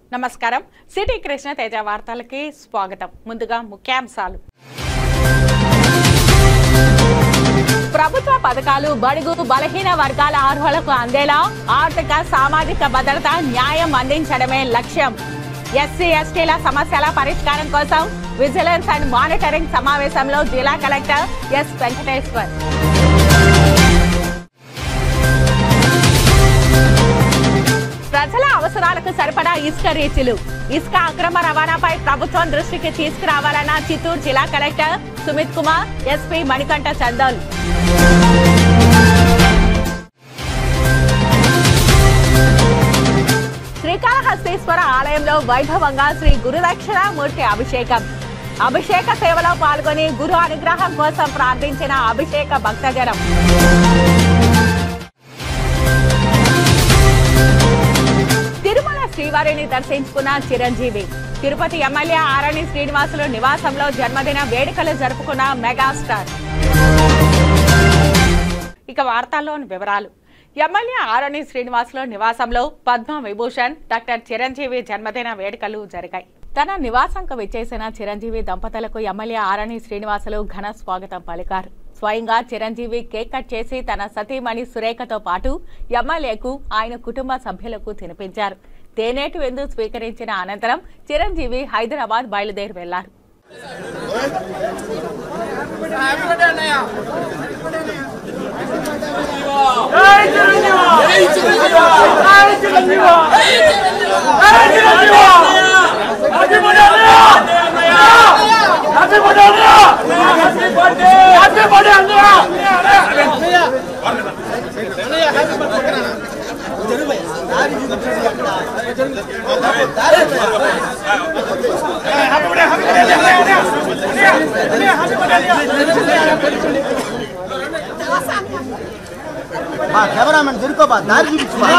నమస్కారం సిటీ కృష్ణ తేజ వార్తలకి స్వాగతం ముందుగా ముఖ్యాంశాలు ప్రభుత్వ పథకాలు బడుగు బలహీన వర్గాల అర్హులకు అందేలా ఆర్థిక సామాజిక భద్రత న్యాయం అందించడమే లక్ష్యం ఎస్సీ ఎస్టీల సమస్యల పరిష్కారం కోసం విజిలెన్స్ అండ్ మానిటరింగ్ సమావేశంలో జిల్లా కలెక్టర్ ఎస్ వెంకటేశ్వర్ ప్రజల అవసరాలకు సరిపడా ఇసుక రీచులు ఇసుక అక్రమ రవాణాపై ప్రభుత్వం దృష్టికి తీసుకురావాలన్న చిత్తూరు జిల్లా కలెక్టర్ సుమిత్ కుమార్ ఎస్పీ మణికంఠ చందోల్ శ్రీకాళహస్తీశ్వర ఆలయంలో వైభవంగా శ్రీ గురుదక్షిణామూర్తి అభిషేకం అభిషేక సేవలో పాల్గొని గురు అనుగ్రహం కోసం ప్రార్థించిన అభిషేక భక్తజనం తిరుమల శ్రీవారిని దర్శించుకున్న చిరంజీవి తిరుపతి ఎమ్మెల్యే ఆరణి శ్రీనివాసులు నివాసంలో జన్మదిన వేడుకలు జరుపుకున్న మెగాస్టార్ ఇక వార్తల్లోని వివరాలు ఎమ్మెల్యే ఆరణి శ్రీనివాసులు నివాసంలో పద్మ విభూషణ్ డాక్టర్ చిరంజీవి జన్మదిన వేడుకలు జరిగాయి తన నివాసంకు విచ్చేసిన చిరంజీవి దంపతులకు ఎమ్మెల్యే ఆరణి శ్రీనివాసులు ఘన స్వాగతం పలికారు స్వయంగా చిరంజీవి కేక్ కట్ చేసి తన సతీమణి సురేఖతో పాటు ఎమ్మెల్యేకు ఆయన కుటుంబ సభ్యులకు తినిపించారు తేనేటి విందు స్వీకరించిన అనంతరం చిరంజీవి హైదరాబాద్ బయలుదేరి వెళ్లారు బా కెమెరామెన్ దొరుకోబా దారి చూపించు బా.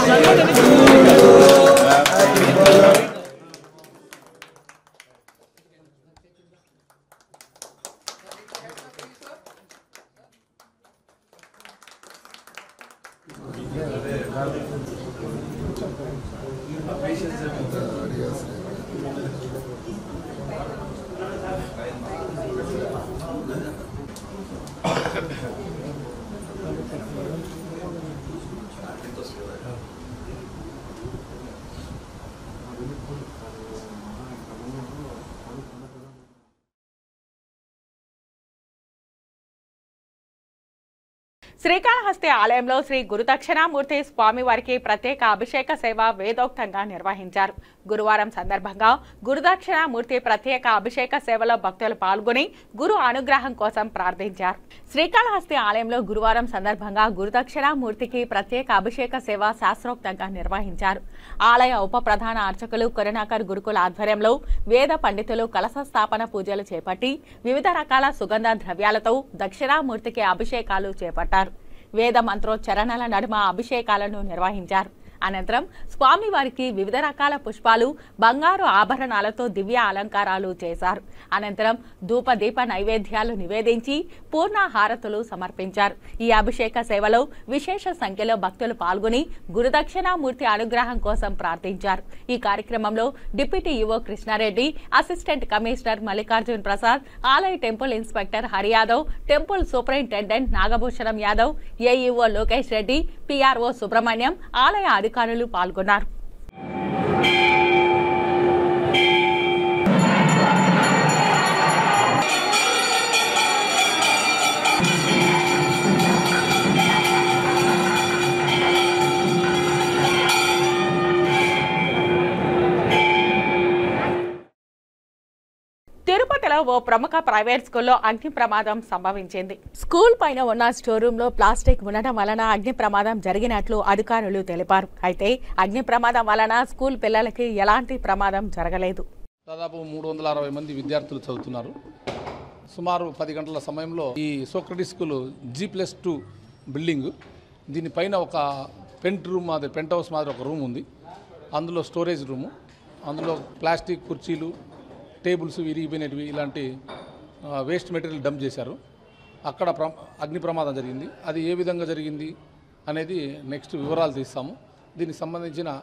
శ్రీకాళహస్తి ఆలయంలో శ్రీ గురుదక్షిణామూర్తి స్వామి వారికి ప్రత్యేక అభిషేక సేవ వేదోక్తంగా నిర్వహించారు గురువారం సందర్భంగా గురుదక్షిణామూర్తి ప్రత్యేక అభిషేక సేవలో భక్తులు పాల్గొని గురు అనుగ్రహం కోసం ప్రార్థించారు శ్రీకాళహస్తి ఆలయంలో గురువారం సందర్భంగా గురుదక్షిణామూర్తికి ప్రత్యేక అభిషేక సేవ శాస్త్రోక్తంగా నిర్వహించారు ఆలయ ఉప ప్రధాన అర్చకులు కరుణాకర్ గురుకుల ఆధ్వర్యంలో వేద పండితులు కలశ స్థాపన పూజలు చేపట్టి వివిధ రకాల సుగంధ ద్రవ్యాలతో దక్షిణామూర్తికి అభిషేకాలు చేపట్టారు వేద మంత్రోచ్చరణల నడుమ అభిషేకాలను నిర్వహించారు అనంతరం స్వామివారికి వివిధ రకాల పుష్పాలు బంగారు ఆభరణాలతో దివ్య అలంకారాలు చేశారు అనంతరం ధూప దీప నైవేద్యాలు నివేదించి పూర్ణాహారతులు సమర్పించారు ఈ అభిషేక సేవలో విశేష సంఖ్యలో భక్తులు పాల్గొని గురుదక్షిణామూర్తి అనుగ్రహం కోసం ప్రార్థించారు ఈ కార్యక్రమంలో deputy EO Krishna Reddy assistant commissioner Mallikarjun Prasad ఆలయ temple inspector Hari Yadav temple superintendent Nagabhushanam Yadav AEO Lokesh Reddy PRO Subrahmanyam ఆలయ అధికారులు పాల్గొన్నారు తిరుపతిలో ఓ ప్రముఖ ప్రైవేట్ స్కూల్లో అగ్ని ప్రమాదం సంభవించింది స్కూల్ పైన ఉన్న స్టోర్ రూమ్ లో ప్లాస్టిక్ ఉండడం వలన అగ్ని ప్రమాదం జరిగినట్లు అధికారులు తెలిపారు అయితే అగ్ని ప్రమాదం వలన స్కూల్ పిల్లలకి ఎలాంటి ప్రమాదం జరగలేదు దాదాపు మూడు వందల అరవై మంది విద్యార్థులు చదువుతున్నారు సుమారు పది గంటల సమయంలో ఈ సోక్రటీ school G plus two building దీనిపైన ఒక పెంట్ రూమ్ మాదిరి పెంట్ హౌస్ మాదిరి ఒక రూమ్ ఉంది అందులో స్టోరేజ్ రూము అందులో ప్లాస్టిక్ కుర్చీలు టేబుల్స్ విరిగిపోయినవి ఇలాంటి ఆ, వేస్ట్ మెటీరియల్ డంప్ చేశారు అక్కడ ప్ర అగ్ని ప్రమాదం జరిగింది అది ఏ విధంగా జరిగింది అనేది నెక్స్ట్ వివరాలు తీస్తాము దీనికి సంబంధించిన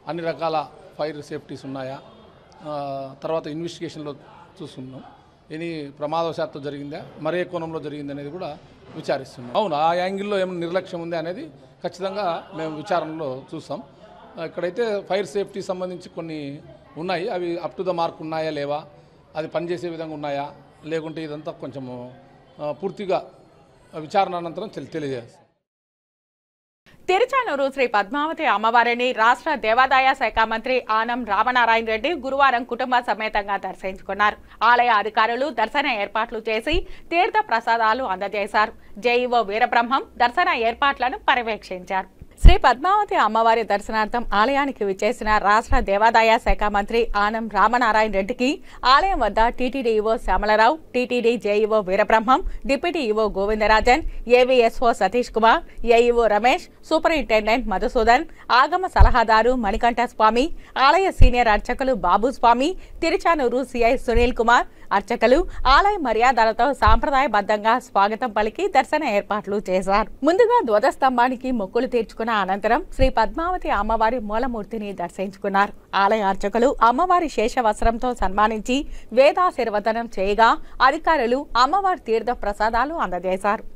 అన్ని రకాల ఫైర్ సేఫ్టీస్ ఉన్నాయా ఆ, తర్వాత ఇన్వెస్టిగేషన్లో చూస్తున్నాం ఎనీ ప్రమాదవశాత్తు జరిగిందా మరే కోణంలో జరిగింది అనేది కూడా విచారిస్తున్నాం అవును ఆ యాంగిల్లో ఏమైనా నిర్లక్ష్యం ఉందా అనేది ఖచ్చితంగా మేము విచారణలో చూస్తాం ఆ, ఇక్కడైతే ఫైర్ సేఫ్టీ సంబంధించి కొన్ని ఉన్నాయి అవి అప్ టు ద మార్క్ ఉన్నాయా లేవా అది పనిచేసే విధంగా ఉన్నాయా లేకుంటే ఇదంతా కొంచెము ఆ, పూర్తిగా విచారణ అనంతరం తెలి తెలియజేస్తాం తిరుచానూరు శ్రీ పద్మావతి అమ్మవారిని రాష్ట్ర దేవాదాయ శాఖ మంత్రి ఆనం రామనారాయణ రెడ్డి గురువారం కుటుంబ సమేతంగా దర్శించుకున్నారు ఆలయ అధికారులు దర్శన ఏర్పాట్లు చేసి తీర్థ ప్రసాదాలు అందజేశారు జేఈఓ వీరబ్రహ్మం దర్శన ఏర్పాట్లను పర్యవేక్షించారు శ్రీ పద్మావతి అమ్మవారి దర్శనార్థం ఆలయానికి విచ్చేసిన రాష్ట్ర దేవాదాయ శాఖ మంత్రి ఆనం రామనారాయణ రెడ్డికి ఆలయం వద్ద TTD EO Syamala Rao TTD JEO Veerabrahmam deputy EO Govindarajan AVSO Satish Kumar AEO Ramesh superintendent Madhusudan ఆగమ సలహాదారు మణికంఠ స్వామి ఆలయ సీనియర్ అర్చకులు బాబు స్వామి తిరుచానూరు సిఐ సునీల్ కుమార్ అర్చకులు ఆలయ మర్యాదలతో సాంప్రదాయబద్ధంగా స్వాగతం పలికి దర్శన ఏర్పాట్లు చేశారు ముందుగా ధ్వజస్తంభానికి మొక్కులు తీర్చుకున్న అనంతరం శ్రీ పద్మావతి అమ్మవారి మూలమూర్తిని దర్శించుకున్నారు ఆలయ అర్చకులు అమ్మవారి శేషవస్త్రంతో సన్మానించి వేదాశీర్వదనం చేయగా అధికారులు అమ్మవారి తీర్థ ప్రసాదాలు అందజేశారు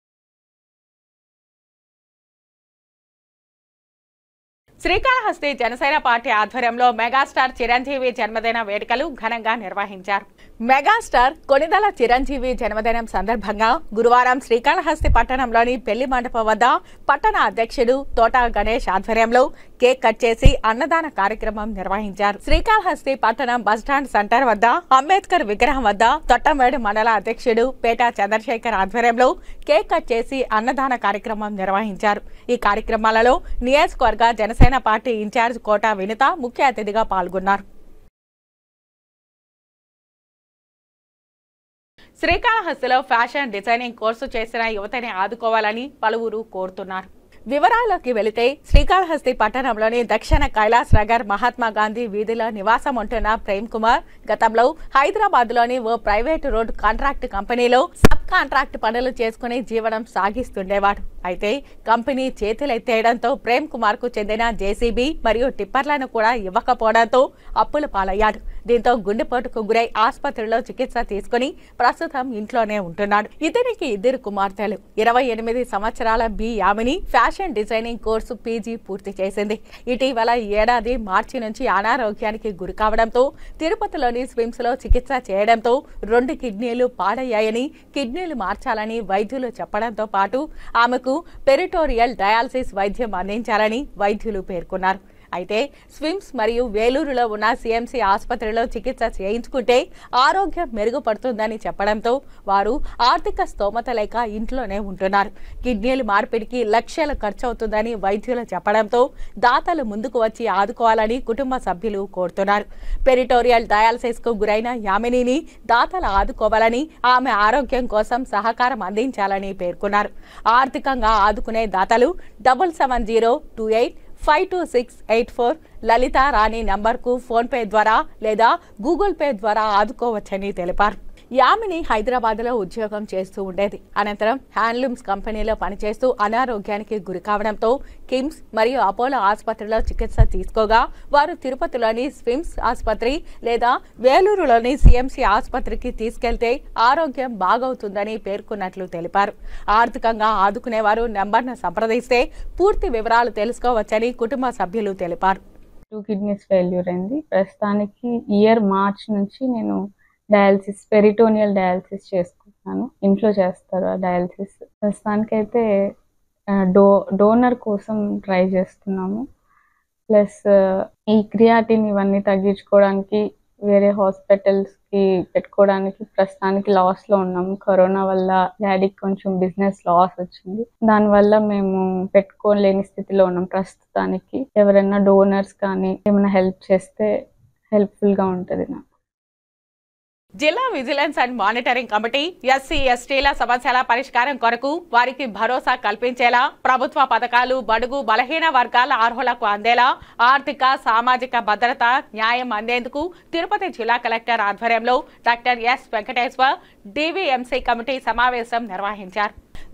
శ్రీకాళహస్తి జనసేన పార్టీ ఆధ్వర్యంలో మెగాస్టార్ చిరంజీవి జన్మదిన వేడుకలు ఘనంగా నిర్వహించారు మెగాస్టార్ కొనిదల చిరంజీవి జన్మదినం సందర్భంగా గురువారం శ్రీకాళహస్తి పట్టణంలోని పెళ్లి మండపం వద్ద పట్టణ అధ్యక్షుడు తోట గణేష్ ఆధ్వర్యంలో కేక్ కట్ చేసి అన్నదాన కార్యక్రమం నిర్వహించారు శ్రీకాళహస్తి పట్టణం బస్టాండ్ సెంటర్ వద్ద అంబేద్కర్ విగ్రహం వద్ద తొట్టంవేడు మండల అధ్యక్షుడు పేట చంద్రశేఖర్ ఆధ్వర్యంలో కేక్ కట్ చేసి అన్నదాన కార్యక్రమం నిర్వహించారు ఈ కార్యక్రమాలలో నియోజకవర్గ జనసేన పార్టీ ఇన్ఛార్జ్ కోట వినిత ముఖ్య అతిథిగా పాల్గొన్నారు శ్రీకాళహస్తిలో ఫ్యాషన్ డిజైనింగ్ కోర్సు చేసిన యువతని ఆదుకోవాలని పలువురు కోరుతున్నారు వివరాల్లోకి వెళితే శ్రీకాళహస్తి పట్టణంలోని దక్షిణ కైలాస్ నగర్ మహాత్మా గాంధీ వీధిలో నివాసం ఉంటున్న ప్రేమ్ కుమార్ గతంలో హైదరాబాద్ లోని ఓ ప్రైవేటు రోడ్ కాంట్రాక్ట్ కంపెనీలో సబ్ కాంట్రాక్ట్ పనులు చేసుకుని జీవనం సాగిస్తుండేవాడు అయితే కంపెనీ చేతులెత్తేయడంతో ప్రేమ్ కుమార్ కు చెందిన జేసీబీ మరియు టిప్పర్లను కూడా ఇవ్వకపోవడంతో అప్పుల పాలయ్యాడు దీంతో గుండెపోటుకు గురై ఆసుపత్రిలో చికిత్స తీసుకుని ప్రస్తుతం ఇంట్లోనే ఉంటున్నాడు ఇతనికి ఇద్దరు కుమార్తెలు ఇరవై ఎనిమిది సంవత్సరాల B Yamini fashion designing course PG పూర్తి చేసింది ఇటీవల ఈ ఏడాది మార్చి నుంచి అనారోగ్యానికి గురి కావడంతో తిరుపతిలోని స్విమ్స్ లో చికిత్స చేయడంతో రెండు కిడ్నీలు పాడయ్యాయని కిడ్నీలు మార్చాలని వైద్యులు చెప్పడంతో పాటు ఆమెకు పెరిటోరియల్ డయాలసిస్ వైద్యం అందించాలని వైద్యులు పేర్కొన్నారు అయితే స్విమ్స్ మరియు వేలూరులో ఉన్న సిఎంసి ఆసుపత్రిలో చికిత్స చేయించుకుంటే ఆరోగ్యం మెరుగుపడుతుందని చెప్పడంతో వారు ఆర్థిక స్తోమత లేక ఇంట్లోనే ఉంటున్నారు కిడ్నీలు మార్పిడికి లక్షల ఖర్చు అవుతుందని వైద్యులు చెప్పడంతో దాతలు ముందుకు వచ్చి ఆదుకోవాలని కుటుంబ సభ్యులు కోరుతున్నారు పెరిటోరియల్ డయాలసిస్ కు గురైన యామినిని దాతలు ఆదుకోవాలని ఆమె ఆరోగ్యం కోసం సహకారం అందించాలని పేర్కొన్నారు ఆర్థికంగా ఆదుకునే దాతలు double seven zero two eight five two six eight four Lalitha Rani నంబర్కు ఫోన్పే ద్వారా లేదా గూగుల్ పే ద్వారా ఆదుకోవచ్చని తెలిపారు యామిని హైదరాబాద్లో ఉద్యోగం చేస్తూ ఉండేది అనంతరం హ్యాండ్లూమ్స్ కంపెనీలో పనిచేస్తూ అనారోగ్యానికి గురి కావడంతో కిమ్స్ మరియు అపోలో ఆసుపత్రిలో చికిత్స తీసుకోగా వారు తిరుపతిలోని స్విమ్స్ ఆసుపత్రి లేదా వేలూరులోని సిఎంసి ఆసుపత్రికి తీసుకెళ్తే ఆరోగ్యం బాగవుతుందని పేర్కొన్నట్లు తెలిపారు ఆర్థికంగా ఆదుకునేవారు నెంబర్ను సంప్రదిస్తే పూర్తి వివరాలు తెలుసుకోవచ్చని కుటుంబ సభ్యులు తెలిపారు టూ కిడ్నీస్ ఫెయిల్యూర్ అయింది ప్రస్తుతానికి ఇయర్ మార్చ్ నుంచి నేను డయాలసిస్ పెరిటోనియల్ డయాలసిస్ చేసుకుంటున్నాను ఇంట్లో చేస్తారు ఆ డయాలసిస్ ప్రస్తుతానికైతే ఆ, డో డోనర్ కోసం ట్రై చేస్తున్నాము ప్లస్ ఈ క్రియాటిన్ ఇవన్నీ తగ్గించుకోవడానికి వేరే హాస్పిటల్స్కి పెట్టుకోవడానికి ప్రస్తుతానికి లాస్లో ఉన్నాము కరోనా వల్ల డాడీకి కొంచెం బిజినెస్ లాస్ వచ్చింది దానివల్ల మేము పెట్టుకోలేని స్థితిలో ఉన్నాం ప్రస్తుతానికి ఎవరైనా డోనర్స్ కానీ ఏమైనా హెల్ప్ చేస్తే హెల్ప్ఫుల్గా ఉంటుంది నాకు జిల్లా vigilance and monitoring committee SC ఎస్టీల సమస్యల పరిష్కారం కొరకు వారికి భరోసా కల్పించేలా ప్రభుత్వ పథకాలు బడుగు బలహీన వర్గాల అర్హులకు అందేలా ఆర్థిక సామాజిక భద్రత న్యాయం అందేందుకు తిరుపతి జిల్లా కలెక్టర్ ఆధ్వర్యంలో doctor S Venkateswar DVMC committee సమావేశం నిర్వహించారు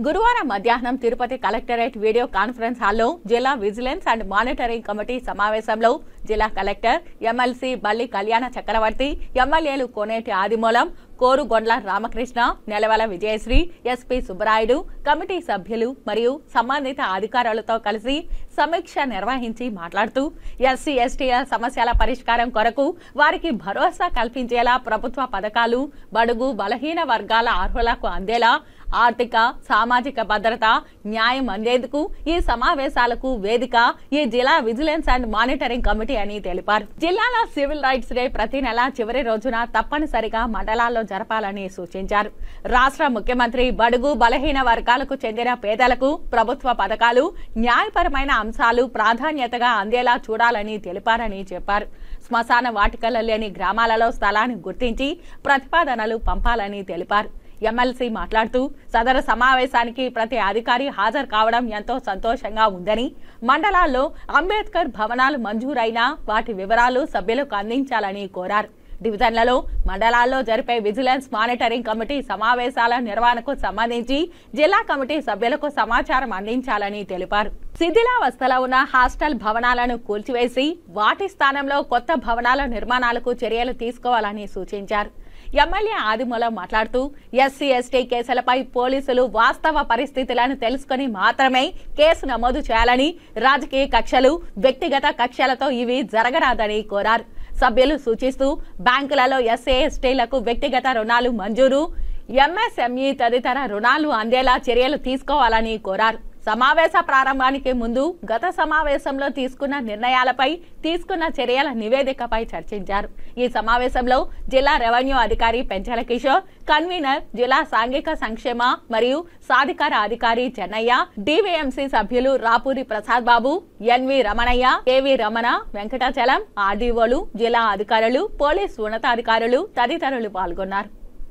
గురువారం మధ్యాహ్నం తిరుపతి కలెక్టరేట్ వీడియో కాన్ఫరెన్స్ హాల్లో జిల్లా విజిలెన్స్ అండ్ మానిటరింగ్ కమిటీ సమావేశంలో జిల్లా కలెక్టర్ ఎమ్మెల్సీ బల్లి కళ్యాణ చక్రవర్తి ఎమ్మెల్యేలు కోనేటి ఆదిమూలం కోరుగొండ్ల రామకృష్ణ నెలవల విజయశ్రీ ఎస్పీ సుబ్బరాయుడు కమిటీ సభ్యులు మరియు సంబంధిత అధికారులతో కలిసి సమీక్ష నిర్వహించి మాట్లాడుతూ ఎస్సీ ఎస్టీల సమస్యల పరిష్కారం కొరకు వారికి భరోసా కల్పించేలా ప్రభుత్వ పథకాలు బడుగు బలహీన వర్గాల అర్హులకు అందేలా ఆర్థిక సామాజిక భద్రత న్యాయం అందేందుకు ఈ సమావేశాలకు వేదిక ఈ జిల్లా విజిలెన్స్ అండ్ మానిటరింగ్ కమిటీ అని తెలిపారు జిల్లాలో సివిల్ రైట్స్ డే ప్రతి నెల చివరి రోజున తప్పనిసరిగా మండలాల్లో జరపాలని సూచించారు రాష్ట్ర ముఖ్యమంత్రి బడుగు బలహీన వర్గాలకు చెందిన పేదలకు ప్రభుత్వ పథకాలు న్యాయపరమైన అంశాలు ప్రాధాన్యతగా అందేలా చూడాలని తెలిపారని చెప్పారు శ్మశాన వాటికలు లేని గ్రామాలలో స్థలాన్ని గుర్తించి ప్రతిపాదనలు పంపాలని తెలిపారు ఎమ్మెల్సీ మాట్లాడుతూ సదరు సమావేశానికి ప్రతి అధికారి హాజరు కావడం ఎంతో సంతోషంగా ఉందని మండలాల్లో అంబేద్కర్ భవనాలు మంజూరైనా వాటి వివరాలు సభ్యులకు అందించాలని కోరారు డివిజన్లలో మండలాల్లో జరిపే విజిలెన్స్ మానిటరింగ్ కమిటీ సమావేశాల నిర్వహణకు సంబంధించి జిల్లా కమిటీ సభ్యులకు సమాచారం అందించాలని తెలిపారు శిథిలావస్థలో ఉన్న హాస్టల్ భవనాలను కూల్చివేసి వాటి స్థానంలో కొత్త భవనాల నిర్మాణాలకు చర్యలు తీసుకోవాలని సూచించారు ఎమ్మెల్యే ఆదిమూలం మాట్లాడుతూ ఎస్సీ ఎస్టీ కేసులపై పోలీసులు వాస్తవ పరిస్థితులను తెలుసుకుని మాత్రమే కేసు నమోదు చేయాలని రాజకీయ కక్షలు వ్యక్తిగత కక్షలతో ఇవి జరగరాదని కోరారు సభ్యులు సూచిస్తూ బ్యాంకులలో ఎస్సీ ఎస్టీలకు వ్యక్తిగత రుణాలు మంజూరు ఎంఎస్ఎంఈ తదితర రుణాలు అందేలా చర్యలు తీసుకోవాలని కోరారు సమావేశ ప్రారంభానికి ముందు గత సమావేశంలో తీసుకున్న నిర్ణయాలపై తీసుకున్న చర్యల నివేదికపై చర్చించారు ఈ సమావేశంలో జిల్లా రెవెన్యూ అధికారి పెంచల కిషోర్ కన్వీనర్ జిల్లా సాంఘిక సంక్షేమ మరియు సాధికార అధికారి చెన్నయ్య డివిఎంసి సభ్యులు రాపూరి ప్రసాద్ బాబు ఎన్వి రమణయ్య ఏవి రమణ వెంకటాచలం ఆర్డీఓలు జిల్లా అధికారులు పోలీస్ ఉన్నతాధికారులు తదితరులు పాల్గొన్నారు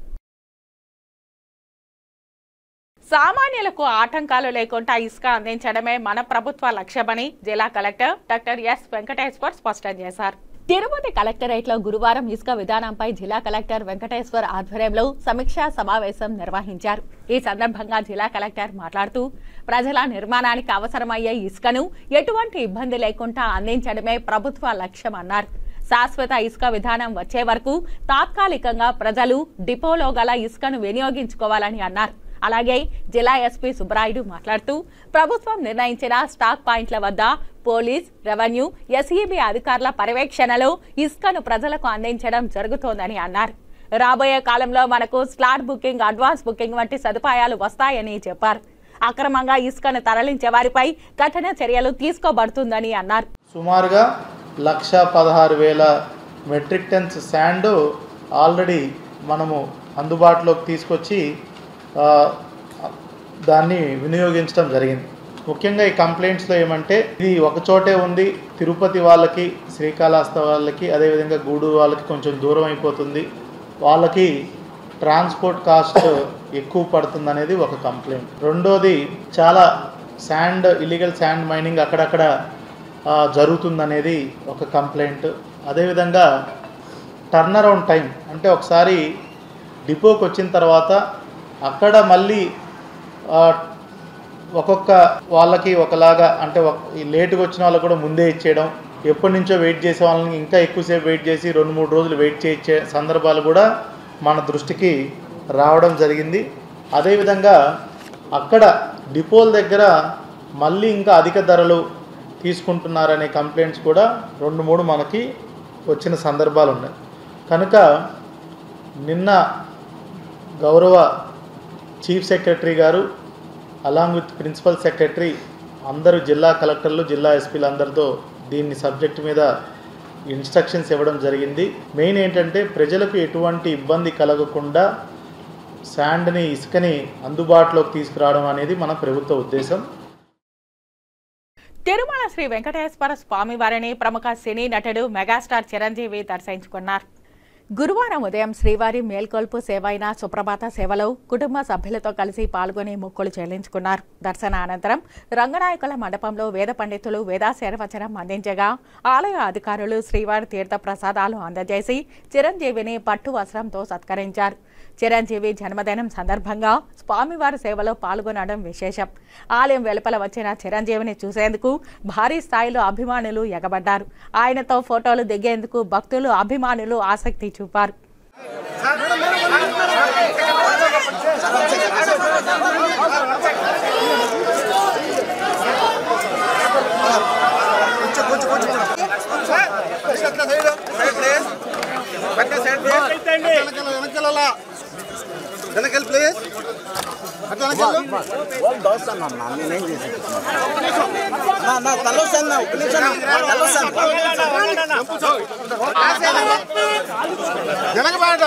సామాన్యులకు ఆటంకాలు లేకుండా ఇసుక అందించడమే మన ప్రభుత్వ లక్ష్యమని జిల్లా కలెక్టర్ డాక్టర్ ఎస్ వెంకటేశ్వర్ స్పష్టం చేశారు తిరుపతి కలెక్టరేట్ లో గురువారం ఇసుక విధానంపై జిల్లా కలెక్టర్ వెంకటేశ్వర్ ఆధ్వర్యంలో సమీక్షా సమావేశం నిర్వహించారు ఈ సందర్భంగా జిల్లా కలెక్టర్ మాట్లాడుతూ ప్రజల నిర్మాణానికి అవసరమయ్యే ఇసుకను ఎటువంటి ఇబ్బంది లేకుండా అందించడమే ప్రభుత్వ లక్ష్యమన్నారు శాశ్వత ఇసుక విధానం వచ్చే వరకు తాత్కాలికంగా ప్రజలు డిపోలో గల ఇసుకను వినియోగించుకోవాలని అన్నారు అలాగే జిల్లా ఎస్పీ సుబ్బరాయుడు మాట్లాడుతూ ప్రభుత్వం నిర్ణయించిన స్టాక్ పాయింట్ల వద్ద పోలీస్ రెవెన్యూ ఎస్ఈబి అధికారుల పర్యవేక్షణలో ఇసుకను ప్రజలకు అందించడం జరుగుతోందని అన్నారు రాబోయే కాలంలో మనకు స్లాట్ బుకింగ్ అడ్వాన్స్ బుకింగ్ వంటి సదుపాయాలు వస్తాయని చెప్పారు అక్రమంగా ఇసుకను తరలించే వారిపై కఠిన చర్యలు తీసుకోబడుతుందని అన్నారు సుమారుగా లక్ష పదహారు వేల మెట్రిక్ టన్స్ శాండ్ ఆల్రెడీ మనము అందుబాటులోకి తీసుకొచ్చి ఆ, దాన్ని వినియోగించడం జరిగింది ముఖ్యంగా ఈ కంప్లైంట్స్లో ఏమంటే ఇది ఒక చోటే ఉంది తిరుపతి వాళ్ళకి శ్రీకాళహస్త వాళ్ళకి అదేవిధంగా గూడూరు వాళ్ళకి కొంచెం దూరం అయిపోతుంది వాళ్ళకి ట్రాన్స్పోర్ట్ కాస్ట్ ఎక్కువ పడుతుంది అనేది ఒక కంప్లైంట్ రెండోది చాలా శాండ్ ఇల్లీగల్ శాండ్ మైనింగ్ అక్కడక్కడ ఆ, జరుగుతుందనేది ఒక కంప్లైంట్ అదేవిధంగా టర్న్ అరౌండ్ టైం అంటే ఒకసారి డిపోకి వచ్చిన తర్వాత అక్కడ మళ్ళీ ఆ, ఒక్కొక్క వాళ్ళకి ఒకలాగా అంటే ఒక- ఈ లేటుగా వచ్చిన వాళ్ళకి కూడా ముందే ఇచ్చేయడం ఎప్పటి నుంచో వెయిట్ చేసే వాళ్ళని ఇంకా ఎక్కువసేపు వెయిట్ చేసి రెండు మూడు రోజులు వెయిట్ చేయించే సందర్భాలు కూడా మన దృష్టికి రావడం జరిగింది అదేవిధంగా అక్కడ డిపోల దగ్గర మళ్ళీ ఇంకా అధిక ధరలు తీసుకుంటున్నారనే కంప్లైంట్స్ కూడా రెండు మూడు మనకి వచ్చిన సందర్భాలు ఉన్నాయి కనుక నిన్న గౌరవ చీఫ్ సెక్రటరీ గారు అలాంగ్ విత్ ప్రిన్సిపల్ సెక్రటరీ అందరూ జిల్లా కలెక్టర్లు జిల్లా ఎస్పీలు అందరితో దీన్ని సబ్జెక్ట్ మీద ఇన్స్ట్రక్షన్స్ ఇవ్వడం జరిగింది మెయిన్ ఏంటంటే ప్రజలకు ఎటువంటి ఇబ్బంది కలగకుండా శాండ్ని ఇసుకని అందుబాటులోకి తీసుకురావడం అనేది మన ప్రభుత్వ ఉద్దేశం తిరుమల శ్రీ వెంకటేశ్వర స్వామి వారిని ప్రముఖ సినీ నటుడు మెగాస్టార్ చిరంజీవి దర్శించుకున్నారు గురువారం ఉదయం శ్రీవారి మేల్కొల్పు సేవ అయిన సుప్రభాత సేవలో కుటుంబ సభ్యులతో కలిసి పాల్గొని మొక్కులు చెల్లించుకున్నారు దర్శన అనంతరం రంగనాయకుల మండపంలో వేద పండితులు వేదాశీర్వచనం అందించగా ఆలయ అధికారులు శ్రీవారి తీర్థ ప్రసాదాలు అందజేసి చిరంజీవిని పట్టు వస్త్రంతో సత్కరించారు చిరంజీవి జన్మదినం సందర్భంగా స్వామివారి సేవలో పాల్గొనడం విశేషం ఆలయం వెలుపల వచ్చిన చిరంజీవిని చూసేందుకు భారీ స్థాయిలో అభిమానులు ఎగబడ్డారు ఆయనతో ఫోటోలు దిగేందుకు భక్తులు అభిమానులు ఆసక్తి చూపారు వెనకాల ప్లీజ్ అట్లా వెనకాల నేనేం చేశాను నా తలొస్తాను ఒక నిమిషం తలొస్తాను వెనకబాట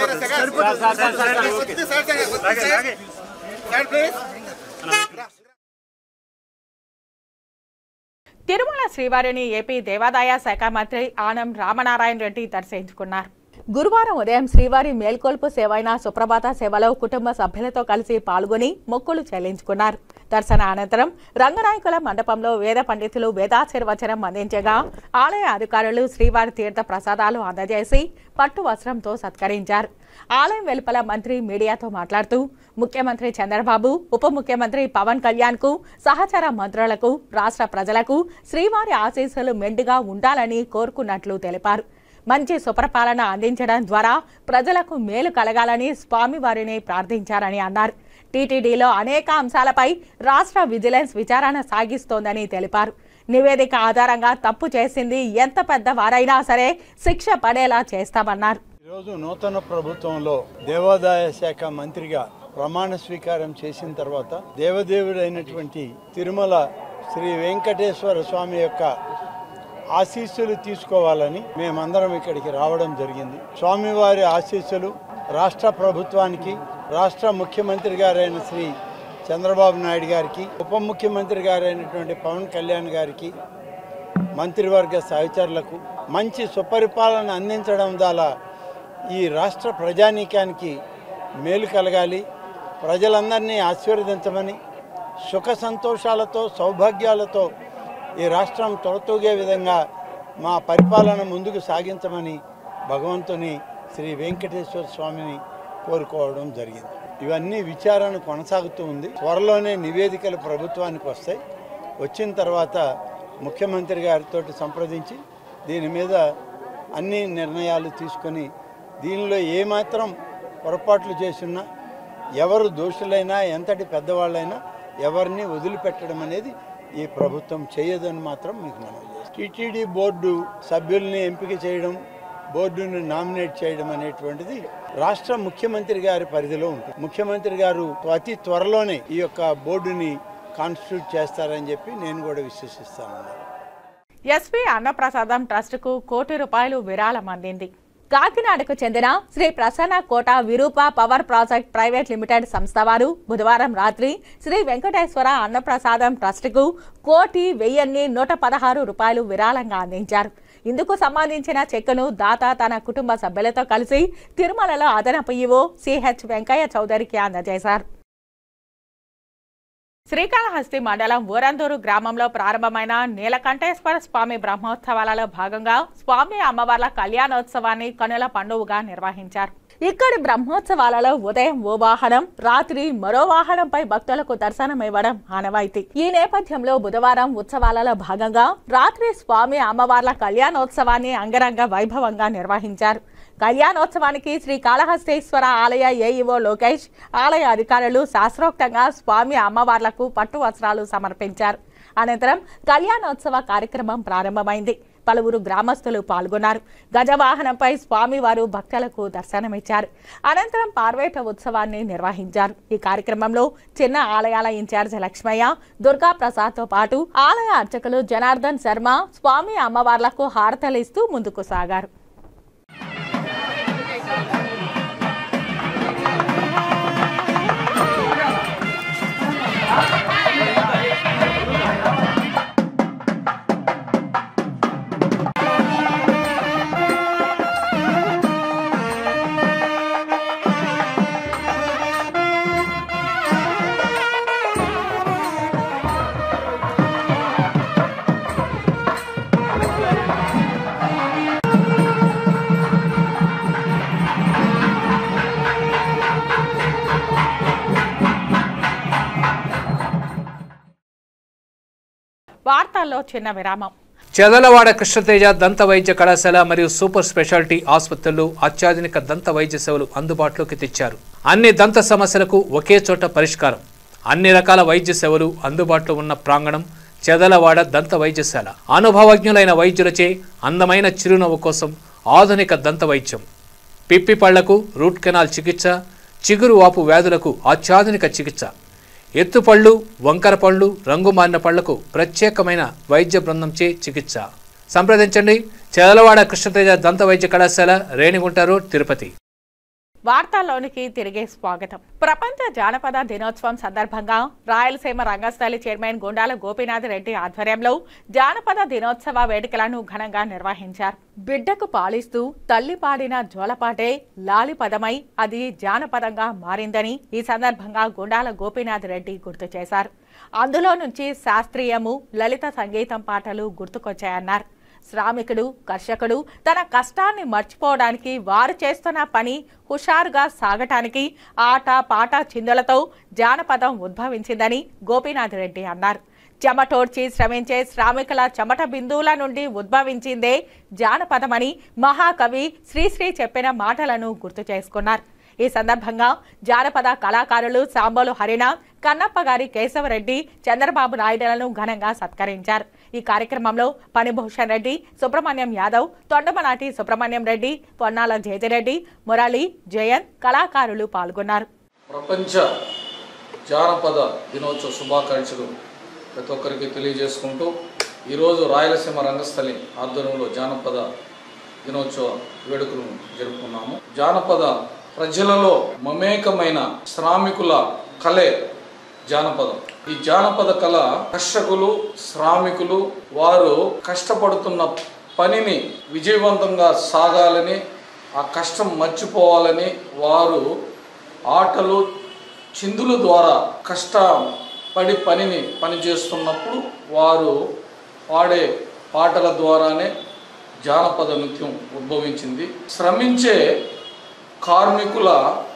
తిరుమల శ్రీవారిని ఏపీ దేవాదాయ శాఖ మంత్రి ఆనం రామనారాయణ రెడ్డి దర్శించుకున్నారు గురువారం ఉదయం శ్రీవారి మేల్కొల్పు సేవైన సుప్రభాత సేవలో కుటుంబ సభ్యులతో కలిసి పాల్గొని మొక్కులు చెల్లించుకున్నారు దర్శన అనంతరం రంగనాయకుల మండపంలో వేద పండితులు వేదాశీర్వచనం అందించగా ఆలయ అధికారులు శ్రీవారి తీర్థ ప్రసాదాలు అందజేసి పట్టు వస్త్రంతో సత్కరించారు ఆలయం వెలుపల మంత్రి మీడియాతో మాట్లాడుతూ ముఖ్యమంత్రి చంద్రబాబు ఉప ముఖ్యమంత్రి పవన్ కళ్యాణ్ కు సహచర మంత్రులకు రాష్ట్ర ప్రజలకు శ్రీవారి ఆశీస్సులు మెండుగా ఉండాలని కోరుకున్నట్లు తెలిపారు మంచి సుప్రపాలన అందించడం ద్వారా ప్రజలకు మేలు కలగాలని స్వామివారిని ప్రార్థించారని అన్నారు టీటీడీలో అనేక అంశాలపై రాష్ట్ర విజిలెన్స్ విచారణ సాగిస్తోందని తెలిపారు నివేదిక ఆధారంగా తప్పు చేసింది ఎంత పెద్ద వారైనా సరే శిక్ష పడేలా చేస్తామన్నారు ఈరోజు నూతన ప్రభుత్వంలో దేవాదాయ శాఖ మంత్రిగా ప్రమాణ స్వీకారం చేసిన తర్వాత దేవదేవుడైనటువంటి తిరుమల శ్రీ వెంకటేశ్వర స్వామి యొక్క ఆశీస్సులు తీసుకోవాలని మేమందరం ఇక్కడికి రావడం జరిగింది స్వామివారి ఆశీస్సులు రాష్ట్ర ప్రభుత్వానికి రాష్ట్ర ముఖ్యమంత్రి గారైన శ్రీ చంద్రబాబు నాయుడు గారికి ఉప ముఖ్యమంత్రి గారైనటువంటి పవన్ కళ్యాణ్ గారికి మంత్రివర్గ సహచరులకు మంచి సుపరిపాలన అందించడం ద్వారా ఈ రాష్ట్ర ప్రజానీకానికి మేలు కలగాలి ప్రజలందరినీ ఆశీర్వదించమని సుఖ సంతోషాలతో సౌభాగ్యాలతో ఈ రాష్ట్రం తొలతూగే విధంగా మా పరిపాలన ముందుకు సాగించమని భగవంతుని శ్రీ వెంకటేశ్వర స్వామిని కోరుకోవడం జరిగింది ఇవన్నీ విచారణ కొనసాగుతూ ఉంది త్వరలోనే నివేదికలు ప్రభుత్వానికి వస్తాయి వచ్చిన తర్వాత ముఖ్యమంత్రి గారితో సంప్రదించి దీని మీద అన్ని నిర్ణయాలు తీసుకొని దీనిలో ఏమాత్రం పొరపాట్లు చేసినా ఎవరు దోషులైనా ఎంతటి పెద్దవాళ్ళైనా ఎవరిని వదిలిపెట్టడం అనేది ఈ ప్రభుత్వం చేయదని మాత్రం మీకు మనం టీటీడీ బోర్డు సభ్యుల్ని ఎంపిక చేయడం బోర్డుని నామినేట్ చేయడం అనేటువంటిది రాష్ట్ర ముఖ్యమంత్రి గారి పరిధిలో ఉంటుంది ముఖ్యమంత్రి గారు అతి త్వరలోనే ఈ యొక్క బోర్డుని కాన్స్టిట్యూట్ చేస్తారని చెప్పి నేను కూడా విశ్వసిస్తాను ఎస్పీ అన్నప్రసాదం ట్రస్టుకు కోటి రూపాయలు విరాళం అందింది కాకినాడకు చెందిన Sri Prasanna Kota Virupa power project private limited సంస్థ వారు బుధవారం రాత్రి శ్రీ వెంకటేశ్వర అన్నప్రసాదం ట్రస్టుకు కోటి వెయ్యిన్ని నూట పదహారు రూపాయలు విరాళంగా అందించారు ఇందుకు సంబంధించిన చెక్కును దాత తన కుటుంబ సభ్యులతో కలిసి తిరుమలలో అదనపు ఈవో సిహెచ్ వెంకయ్య చౌదరికి అందజేశారు శ్రీకాళహస్తి మండలం ఊరందూరు గ్రామంలో ప్రారంభమైన నీలకంఠేశ్వర స్వామి బ్రహ్మోత్సవాలలో భాగంగా స్వామి అమ్మవార్ల కళ్యాణోత్సవాన్ని కనుల పండుగగా నిర్వహించారు ఇక్కడి బ్రహ్మోత్సవాలలో ఉదయం ఓ వాహనం రాత్రి మరో వాహనంపై భక్తులకు దర్శనమివ్వడం ఆనవాయితీ ఈ నేపథ్యంలో బుధవారం ఉత్సవాలలో భాగంగా రాత్రి స్వామి అమ్మవార్ల కళ్యాణోత్సవాన్ని అంగరంగ వైభవంగా నిర్వహించారు కళ్యాణోత్సవానికి శ్రీ కాళహస్తేశ్వర ఆలయ ఏఈఓ లోకేష్ ఆలయ అధికారులు శాస్త్రోక్తంగా స్వామి అమ్మవార్లకు పట్టు వస్త్రాలు సమర్పించారు అనంతరం కళ్యాణోత్సవ కార్యక్రమం ప్రారంభమైంది పలువురు గ్రామస్తులు పాల్గొన్నారు గజవాహనంపై స్వామివారు భక్తులకు దర్శనమిచ్చారు అనంతరం పార్వేట ఉత్సవాన్ని నిర్వహించారు ఈ కార్యక్రమంలో చిన్న ఆలయాల ఇన్ఛార్జ్ లక్ష్మయ్య దుర్గా ప్రసాద్తో పాటు ఆలయ అర్చకులు జనార్దన్ శర్మ స్వామి అమ్మవార్లకు హారతలిస్తూ ముందుకు సాగారు వార్తల్లో చిన్న విరామం చెదలవాడ కృష్ణతేజ దంత వైద్య కళాశాల మరియు సూపర్ స్పెషాలిటీ ఆసుపత్రులు అత్యాధునిక దంత వైద్య సేవలు అందుబాటులోకి తెచ్చారు అన్ని దంత సమస్యలకు ఒకే చోట పరిష్కారం అన్ని రకాల వైద్య సేవలు అందుబాటులో ఉన్న ప్రాంగణం చెదలవాడ దంత వైద్యశాల అనుభవజ్ఞులైన వైద్యులచే అందమైన చిరునవ్వు కోసం ఆధునిక దంత వైద్యం పిప్పి పళ్లకు రూట్ కెనాల్ చికిత్స చిగురు వాపు వ్యాధులకు అత్యాధునిక చికిత్స ఎత్తుపళ్ళు వంకర పళ్ళు రంగు మారిన పళ్లకు ప్రత్యేకమైన వైద్య బృందంచే చికిత్స సంప్రదించండి చెదలవాడ కృష్ణతేజ దంత వైద్య కళాశాల రేణిగుంట రోడ్ తిరుపతి వార్తల్లోనికి తిరిగే స్వాగతం ప్రపంచ జానపద దినోత్సవం సందర్భంగా రాయలసీమ రంగస్థలి చైర్మన్ గుండాల గోపీనాథ్ రెడ్డి ఆధ్వర్యంలో జానపద దినోత్సవ వేడుకలను ఘనంగా నిర్వహించారు బిడ్డకు పాలిస్తూ తల్లి పాడిన జోలపాటే లాలిపదమై అది జానపదంగా మారిందని ఈ సందర్భంగా గుండాల గోపీనాథ్ రెడ్డి గుర్తు చేశారు అందులో నుంచి శాస్త్రీయము లలిత సంగీతం పాటలు గుర్తుకొచ్చాయన్నారు శ్రామికుడు కర్షకుడు తన కష్టాన్ని మర్చిపోవడానికి వారు చేస్తున్న పని హుషారుగా సాగటానికి ఆట పాట చిందులతో జానపదం ఉద్భవించిందని గోపీనాథ్ రెడ్డి అన్నారు చెమటోడ్చి శ్రమించే శ్రామికుల చెమట బిందువుల నుండి ఉద్భవించిందే జానపదమని మహాకవి శ్రీశ్రీ చెప్పిన మాటలను గుర్తు చేసుకున్నారు ఈ సందర్భంగా జానపద కళాకారులు సాంబోలు హరినాథ్ కన్నప్ప గారి కేశవరెడ్డి చంద్రబాబు నాయుడులను ఘనంగా సత్కరించారు ఈ కార్యక్రమంలో పనిభూషణ్ రెడ్డి సుబ్రహ్మణ్యం యాదవ్ తొండమనాటి సుబ్రహ్మణ్యం రెడ్డి పొన్నాల జయతిరెడ్డి మురళి జయంత్ కళాకారులు పాల్గొన్నారు ప్రపంచ జానపద దినోత్సవ శుభాకాంక్షలు ప్రతి ఒక్కరికి తెలియజేసుకుంటూ ఈరోజు రాయలసీమ రంగస్థలి ఆధ్వర్యంలో జానపద దినోత్సవ వేడుకలను జరుపుకున్నాము జానపద ప్రజలలో మమేకమైన శ్రామికుల కళే జానపదం ఈ జానపద కళ కర్షకులు శ్రామికులు వారు కష్టపడుతున్న పనిని విజయవంతంగా సాగాలని ఆ కష్టం మర్చిపోవాలని వారు ఆటలు చిందుల ద్వారా కష్టపడి పనిని పనిచేస్తున్నప్పుడు వారు పాడే పాటల ద్వారానే జానపద నృత్యం ఉద్భవించింది శ్రమించే కార్మికుల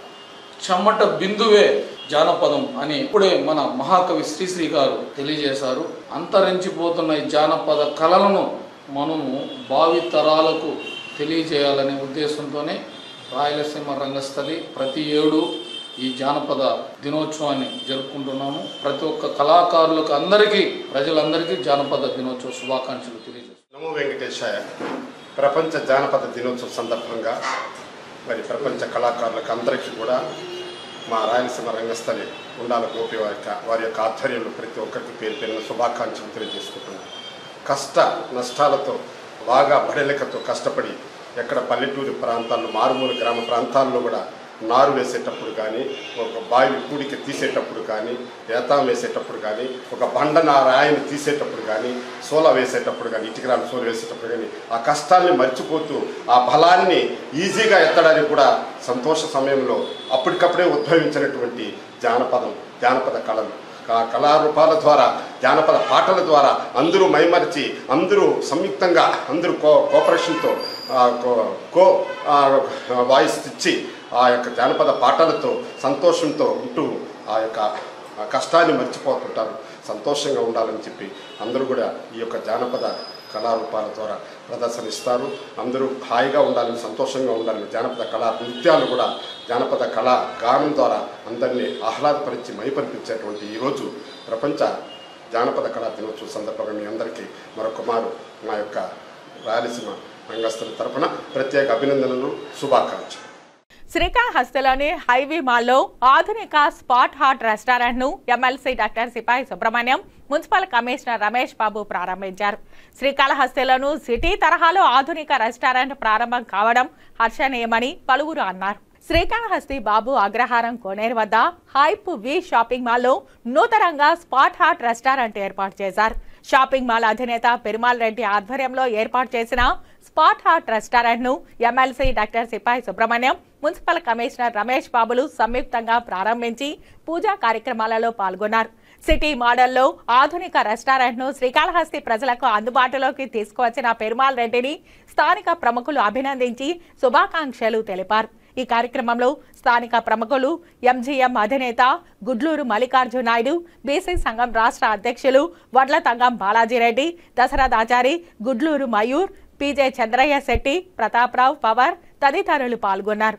చెమట బిందువే జానపదం అని ఇప్పుడే మన మహాకవి శ్రీశ్రీ గారు తెలియజేశారు అంతరించిపోతున్న ఈ జానపద కళలను మనము భావి తరాలకు తెలియజేయాలనే ఉద్దేశంతోనే రాయలసీమ రంగస్థలి ప్రతి ఏడు ఈ జానపద దినోత్సవాన్ని జరుపుకుంటున్నాము ప్రతి ఒక్క కళాకారులకు అందరికీ ప్రజలందరికీ జానపద దినోత్సవ శుభాకాంక్షలు తెలియజేస్తున్నాము నమో వెంకటేశాయ ప్రపంచ జానపద దినోత్సవం సందర్భంగా మరి ప్రపంచ కళాకారులకు అందరికీ కూడా మా రాయలసీమ రంగస్థలి ఉండాల గోపి వారి యొక్క వారి యొక్క ఆధ్వర్యంలో ప్రతి ఒక్కరికి పేరు పేరున శుభాకాంక్షలు తెలియజేసుకుంటున్నాను కష్ట నష్టాలతో బాగా బడలికతో కష్టపడి ఎక్కడ పల్లెటూరు ప్రాంతాల్లో మారుమూల గ్రామ ప్రాంతాల్లో కూడా నారు వేసేటప్పుడు కానీ ఒక బావి కూడికి తీసేటప్పుడు కానీ ఏతాం వేసేటప్పుడు కానీ ఒక బండ నా రాయిని తీసేటప్పుడు కానీ సోల వేసేటప్పుడు కానీ ఇటుకరాలు సోల వేసేటప్పుడు కానీ ఆ కష్టాల్ని మర్చిపోతూ ఆ బలాన్ని ఈజీగా ఎత్తడానికి కూడా సంతోష సమయంలో అప్పటికప్పుడే ఉద్భవించినటువంటి జానపదం జానపద కళలు ఆ కళారూపాల ద్వారా జానపద పాటల ద్వారా అందరూ మైమరిచి అందరూ సంయుక్తంగా అందరూ కో కోఆపరేషన్తో ఆ, కో- కో ఆ, వాయిస్ ఇచ్చి ఆ యొక్క జానపద పాటలతో సంతోషంతో ఉంటూ ఆ యొక్క ఆ కష్టాన్ని మర్చిపోతుంటారు సంతోషంగా ఉండాలని చెప్పి అందరూ కూడా ఈ యొక్క జానపద కళారూపాల ద్వారా ప్రదర్శనిస్తారు అందరూ హాయిగా ఉండాలని సంతోషంగా ఉండాలని జానపద కళా నృత్యాలు కూడా జానపద కళా గానం ద్వారా అందరినీ ఆహ్లాదపరిచి మైపరిపించేటువంటి ఈరోజు ప్రపంచ జానపద కళా దినోత్సవం సందర్భంగా మీ అందరికీ మరొక మారు మా యొక్క రాయలసీమ రంగస్థల తరపున ప్రత్యేక అభినందనలు శుభాకాంక్షలు శ్రీకాళహస్తిలోని హైవీ మాల్లో ఆధునిక స్పాట్ హాట్ రెస్టారెంట్ ను MLC doctor Sipai Subrahmanyam municipal commissioner Ramesh Babu ప్రారంభించారు శ్రీకాళహస్తిలోను సిటీ తరహాలో ఆధునిక రెస్టారెంట్ ప్రారంభం కావడం హర్షణీయమని పలువురు అన్నారు శ్రీకాళహస్తి బాబు అగ్రహారం కోనేరు వద్ద హైప్ వి షాపింగ్ మాల్లో నూతనంగా స్పాట్ హాట్ రెస్టారెంట్ ఏర్పాటు చేశారు షాపింగ్ మాల్ అధినేత పెరుమాల్ రెడ్డి ఆధ్వర్యంలో ఏర్పాటు చేసిన స్పాట్ హాట్ రెస్టారెంట్ ను MLC doctor Sipai Subrahmanyam municipal commissioner Ramesh బాబులు సంయుక్తంగా ప్రారంభించి పూజా కార్యక్రమాలలో పాల్గొన్నారు సిటీ మోడల్లో ఆధునిక రెస్టారెంట్ ను శ్రీకాళహస్తి ప్రజలకు అందుబాటులోకి తీసుకువచ్చిన పెరుమాల్ రెడ్డిని స్థానిక ప్రముఖులు అభినందించి శుభాకాంక్షలు తెలిపారు ఈ కార్యక్రమంలో స్థానిక ప్రముఖులు ఎంజీఎం అధినేత గుడ్లూరు మల్లికార్జున నాయుడు బీసీ సంఘం రాష్ట్ర అధ్యక్షులు వడ్ల తంగం బాలాజీరెడ్డి దశరథాచారి గుడ్లూరు మయూర్ పీజే చంద్రయ్య శెట్టి ప్రతాప్రావు పవర్ తదితరులు పాల్గొన్నారు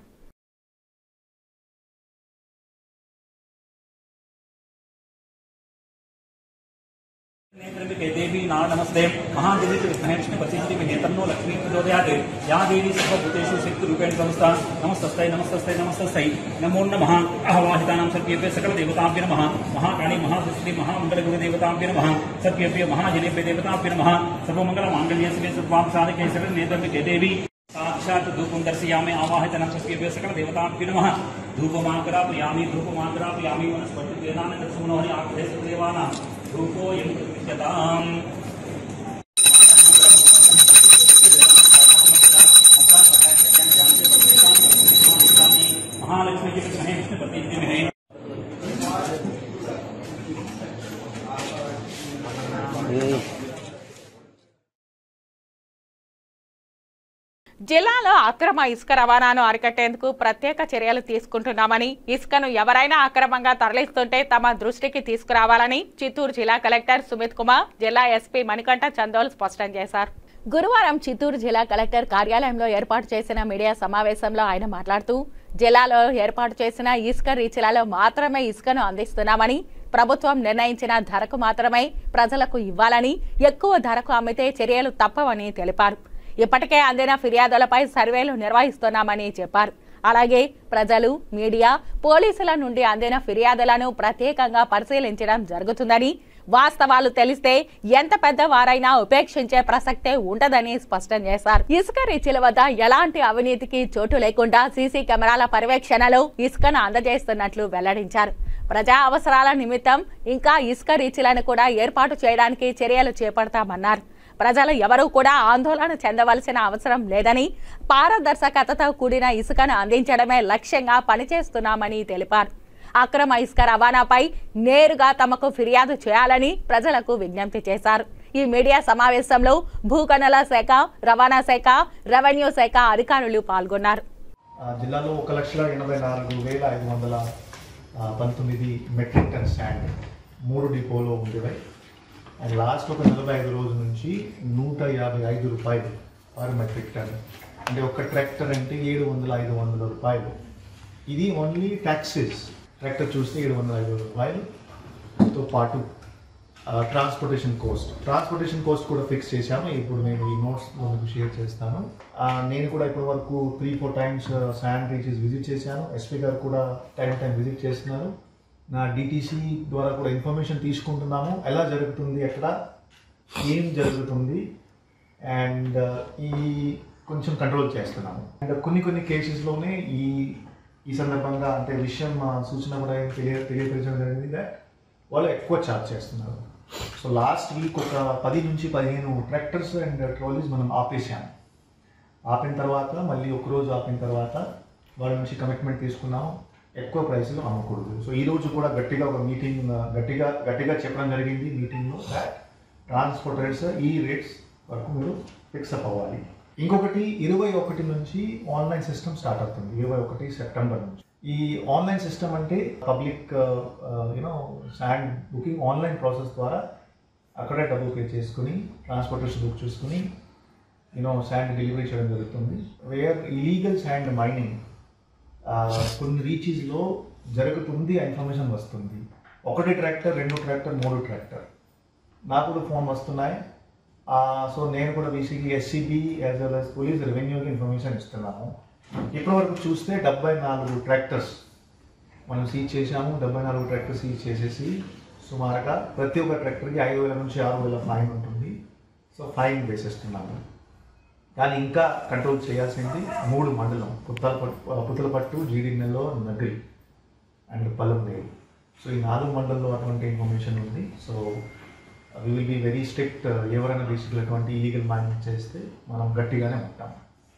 नेत्रमिके देवी नाम नमस्ते महादेवी च विद्महे विष्णु प्रसिद्धि में तन्नो लक्ष्मी प्रचोदयात् या देवी सर्वभूतेषु शक्तिरूपेण संस्था नमस्तस्यै नमस्तस्यै नमस्तस्यै नमो नमः आवाहितानां सर्वेभ्यः सकलदेवताभ्यो नमः महाकाली महासृष्टि महामङ्गलगुरुदेवताभ्यो नमः सर्वेभ्यः महाजनेभ्यः देवताभ्यो नमः सर्वमङ्गलमाङ्गल्ये शिवे सर्वां साधके सकलनेत्रमिके देवी साक्षात् धूपं दर्शयामि आवाहितनं सर्वेभ्यः सकलदेवताभ्यो नमः धूपमाग्रापयामि धूपमाग्रापयामि वनस्पतिवेदानन्दसुमनोहरि आग्रहे सर्वदेवानां धूपोऽयं प्रतिष्ठताम् महालक्ष्मी जी विद्महे विष्णुपति विद्महे జిల్లాలో అక్రమ ఇసుక రవాణాను అరికట్టేందుకు ప్రత్యేక చర్యలు తీసుకుంటున్నామని ఇసుకను ఎవరైనా అక్రమంగా తరలిస్తుంటే తమ దృష్టికి తీసుకురావాలని చిత్తూరు జిల్లా కలెక్టర్ సుమిత్ కుమార్ జిల్లా ఎస్పీ మణికంఠ చందోల్ స్పష్టం చేశారు గురువారం చిత్తూరు జిల్లా కలెక్టర్ కార్యాలయంలో ఏర్పాటు చేసిన మీడియా సమావేశంలో ఆయన మాట్లాడుతూ జిల్లాలో ఏర్పాటు చేసిన ఇసుక రీచ్లలో మాత్రమే ఇసుకను అందిస్తున్నామని ప్రభుత్వం నిర్ణయించిన ధరకు మాత్రమే ప్రజలకు ఇవ్వాలని ఎక్కువ ధరకు అమ్మితే చర్యలు తప్పవని తెలిపారు ఇప్పటికే అందిన ఫిర్యాదులపై సర్వేలు నిర్వహిస్తున్నామని చెప్పారు అలాగే ప్రజలు మీడియా పోలీసుల నుండి అందిన ఫిర్యాదులను ప్రత్యేకంగా పరిశీలించడం జరుగుతుందని వాస్తవాలు తెలిస్తే ఎంత పెద్ద వారైనా ఉపేక్షించే ప్రసక్తే ఉండదని స్పష్టం చేశారు ఇసుక రీచ్ల వద్ద ఎలాంటి అవినీతికి చోటు లేకుండా సీసీ కెమెరాల పర్యవేక్షణలో ఇసుకను అందజేస్తున్నట్లు వెల్లడించారు ప్రజా అవసరాల నిమిత్తం ఇంకా ఇసుక రీచ్లను కూడా ఏర్పాటు చేయడానికి చర్యలు చేపడతామన్నారు ప్రజలు ఎవరూ కూడా ఆందోళన చెందవలసిన అవసరం లేదని పారదర్శకతతో కూడిన ఇసుకను అందించడమే లక్ష్యంగా పనిచేస్తున్నామని తెలిపారు అక్రమ ఇసుక రవాణాపై నేరుగా తమకు ఫిర్యాదు చేయాలని ప్రజలకు విజ్ఞప్తి చేశారు ఈ మీడియా సమావేశంలో భూగణల శాఖ రవాణా శాఖ రెవెన్యూ శాఖ అధికారులు పాల్గొన్నారు ఆ, జిల్లాలో ఒక లక్షల ఎనభై నాలుగు వేల ఐదు వందల ఆ, పంతొమ్మిది మెట్రిక్ టన్ స్టాండ్ మూడు డిపోలో ఉండేవి అండ్ లాస్ట్ ఒక నలభై ఐదు రోజుల నుంచి నూట యాభై ఐదు రూపాయలు పర్ మెట్రిక్ టన్ అంటే ఒక ట్రాక్టర్ అంటే ఏడు వందల ఐదు వందల రూపాయలు ఇది ఓన్లీ ట్యాక్సెస్ ట్రాక్టర్ చూస్తే ఏడు వందల ఐదు రూపాయలుతో పాటు ట్రాన్స్పోర్టేషన్ కోస్ట్ ట్రాన్స్పోర్టేషన్ కోస్ట్ కూడా ఫిక్స్ చేశాము ఇప్పుడు నేను ఈ నోట్స్ మీకు షేర్ చేస్తాను ఆ, నేను కూడా ఇప్పటి వరకు three four times sand reaches visit చేశాను ఎస్పీ గారు కూడా టైం టైం విజిట్ చేస్తున్నారు నా డిటీసీ ద్వారా కూడా ఇన్ఫర్మేషన్ తీసుకుంటున్నాము ఎలా జరుగుతుంది ఎక్కడ ఏం జరుగుతుంది అండ్ ఈ కొంచెం కంట్రోల్ చేస్తున్నాము అండ్ కొన్ని కొన్ని కేసెస్లోనే ఈ ఈ సందర్భంగా అంటే విషయం ఆ, సూచన కూడా ఏం తెలియ తెలియపరచడం జరిగింది that వాళ్ళు ఎక్కువ ఛార్జ్ చేస్తున్నారు సో లాస్ట్ వీక్ ఒక పది నుంచి పదిహేను ట్రాక్టర్స్ అండ్ ట్రాలీస్ మనం ఆపేసాము ఆపిన తర్వాత మళ్ళీ ఒక రోజు ఆపిన తర్వాత వాళ్ళ నుంచి కమిట్మెంట్ తీసుకున్నాం ఎక్కువ ప్రైస్లో అమ్మకూడదు సో ఈ రోజు కూడా గట్టిగా ఒక మీటింగ్ గట్టిగా గట్టిగా చెప్పడం జరిగింది మీటింగ్లో దాట్ ట్రాన్స్పోర్ట్ రేట్స్ ఈ రేట్స్ వరకు మీరు ఫిక్సప్ అవ్వాలి ఇంకొకటి ఇరవై ఒకటి నుంచి ఆన్లైన్ సిస్టమ్ స్టార్ట్ అవుతుంది ఇరవై ఒకటి సెప్టెంబర్ నుంచి ఈ ఆన్లైన్ సిస్టమ్ అంటే public you know sand booking online process ద్వారా అక్కడే డబ్బులు పే చేసుకుని ట్రాన్స్పోర్టేషన్ బుక్ చేసుకుని యూనో శాండ్ డెలివరీ చేయడం జరుగుతుంది వేర్ ఇలీగల్ శాండ్ మైనింగ్ కొన్ని రీచెస్లో జరుగుతుంది ఆ ఇన్ఫర్మేషన్ వస్తుంది ఒకటి ట్రాక్టర్ రెండు ట్రాక్టర్ మూడు ట్రాక్టర్ నాకు కూడా ఫోన్ వస్తున్నాయి సో నేను కూడా బీసీకి SCB as well as police రెవెన్యూకి ఇన్ఫర్మేషన్ ఇస్తున్నాను ఇప్పటివరకు చూస్తే డెబ్బై నాలుగు ట్రాక్టర్స్ మనం సీజ్ చేశాము డెబ్బై నాలుగు ట్రాక్టర్ సీజ్ చేసేసి సుమారుగా ప్రతి ఒక్క ట్రాక్టర్కి ఐదు వేల నుంచి ఆరు వేల ఫైన్ ఉంటుంది సో ఫైన్ వేసేస్తున్నాము కానీ ఇంకా కంట్రోల్ చేయాల్సింది మూడు మండలం పుత్తలపట్టు పుత్తలపట్టు జీడిన్నెలో నగరి అండ్ పలంనేరు సో ఈ నాలుగు మండలంలో అటువంటి ఇన్ఫర్మేషన్ ఉంది so we will be very strict ఎవరైనా బేసిక్గా అటువంటి ఇలీగల్ మైనింగ్ చేస్తే మనం గట్టిగానే ఉంటాం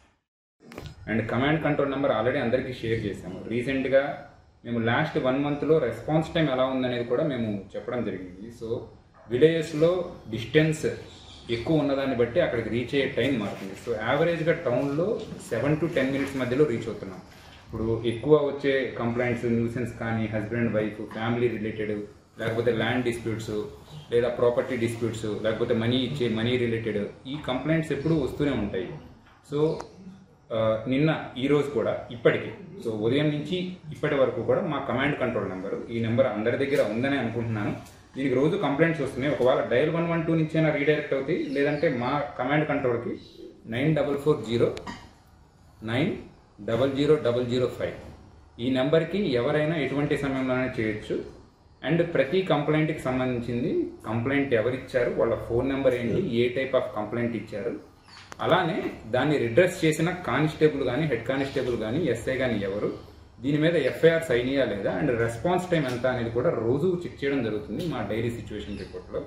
and command control number already అందరికీ షేర్ చేసాము రీసెంట్గా మేము లాస్ట్ వన్ మంత్లో రెస్పాన్స్ టైం ఎలా ఉందనేది కూడా మేము చెప్పడం జరిగింది సో విలేజెస్లో డిస్టెన్స్ ఎక్కువ ఉన్నదాన్ని బట్టి అక్కడికి రీచ్ అయ్యే టైం మారుతుంది సో యావరేజ్గా టౌన్లో సెవెన్ టు టెన్ మినిట్స్ మధ్యలో రీచ్ అవుతున్నాం ఇప్పుడు ఎక్కువ వచ్చే కంప్లైంట్స్ న్యూసెన్స్ కానీ హస్బెండ్ వైఫ్ ఫ్యామిలీ రిలేటెడ్ లేకపోతే ల్యాండ్ డిస్ప్యూట్స్ లేదా ప్రాపర్టీ డిస్ప్యూట్స్ లేకపోతే మనీ ఇచ్చే మనీ రిలేటెడ్ ఈ కంప్లైంట్స్ ఎప్పుడూ వస్తూనే ఉంటాయి సో ఆ, నిన్న ఈ రోజు కూడా ఇప్పటికి సో ఉదయం నుంచి ఇప్పటి వరకు కూడా మా కమాండ్ కంట్రోల్ నెంబర్ ఈ నెంబర్ అందరి దగ్గర ఉందని అనుకుంటున్నాను దీనికి రోజు కంప్లైంట్స్ వస్తున్నాయి ఒకవేళ డయల్ వన్ వన్ టూ నుంచి అయినా రీడైరెక్ట్ అవుతాయి లేదంటే మా కమాండ్ కంట్రోల్కి nine double four zero nine double zero double zero five ఈ నెంబర్కి ఎవరైనా ఎటువంటి సమయంలోనే చేయొచ్చు అండ్ ప్రతి కంప్లైంట్కి సంబంధించింది కంప్లైంట్ ఎవరిచ్చారు వాళ్ళ ఫోన్ నెంబర్ ఏంటి ఏ టైప్ ఆఫ్ కంప్లైంట్ ఇచ్చారు అలానే దాన్ని రిడ్రెస్ చేసిన కానిస్టేబుల్ కానీ హెడ్ కానిస్టేబుల్ కానీ ఎస్ఐ కానీ ఎవరు దీని మీద ఎఫ్ఐఆర్ సైన్ అయ్యా లేదా అండ్ రెస్పాన్స్ టైం ఎంత అనేది కూడా రోజు చెక్ చేయడం జరుగుతుంది మా డైరీ సిచ్యువేషన్ రిపోర్ట్లో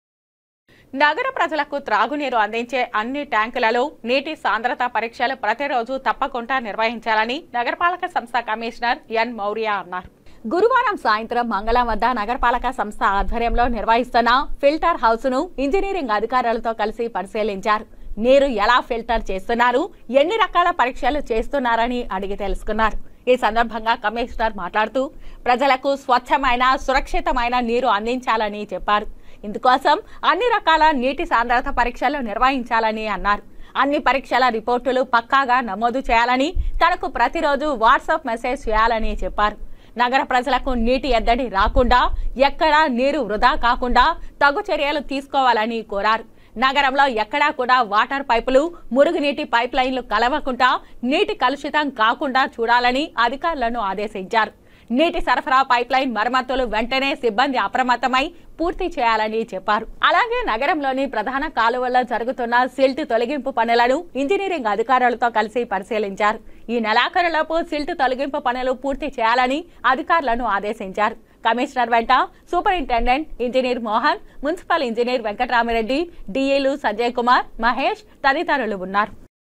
నగర ప్రజలకు త్రాగునీరు అందించే అన్ని ట్యాంకులలో నీటి సాంద్రత పరీక్షలు ప్రతిరోజు తప్పకుండా నిర్వహించాలని నగరపాలక సంస్థ కమిషనర్ ఎన్ మౌర్య అన్నారు గురువారం సాయంత్రం మంగళం వద్ద నగరపాలక సంస్థ ఆధ్వర్యంలో నిర్వహిస్తున్న ఫిల్టర్ హౌస్ ను ఇంజనీరింగ్ అధికారులతో కలిసి పరిశీలించారు నీరు ఎలా ఫిల్టర్ చేస్తున్నారు ఎన్ని రకాల పరీక్షలు చేస్తున్నారని అడిగి తెలుసుకున్నారు ఈ సందర్భంగా కమిషనర్ మాట్లాడుతూ ప్రజలకు స్వచ్ఛమైన సురక్షితమైన నీరు అందించాలని చెప్పారు ఇందుకోసం అన్ని రకాల నీటి సాంద్రత పరీక్షలు నిర్వహించాలని అన్నారు అన్ని పరీక్షల రిపోర్టులు పక్కాగా నమోదు చేయాలని తనకు ప్రతిరోజు వాట్సాప్ మెసేజ్ చేయాలని చెప్పారు నగర ప్రజలకు నీటి ఎద్దడి రాకుండా ఎక్కడా నీరు వృధా కాకుండా తగు చర్యలు తీసుకోవాలని కోరారు నగరంలో ఎక్కడా కూడా వాటర్ పైపులు మురుగునీటి పైప్ లైన్లు కలవకుండా నీటి కలుషితం కాకుండా చూడాలని అధికారులను ఆదేశించారు నీటి సరఫరా పైప్ లైన్ మరమ్మతులు వెంటనే సిబ్బంది అప్రమత్తమై పూర్తి చేయాలని చెప్పారు అలాగే నగరంలోని ప్రధాన కాలువల్లో జరుగుతున్న సిల్ట్ తొలగింపు పనులను ఇంజనీరింగ్ అధికారులతో కలిసి పరిశీలించారు ఈ నెలాఖరులోపు సిల్ట్ తొలగింపు పనులు పూర్తి చేయాలని అధికారులను ఆదేశించారు కమిషనర్ వెంట superintendent engineer Mohan municipal engineer Venkatarami Reddy డిఏలు సంజయ్ కుమార్ మహేష్ తదితరులు ఉన్నారు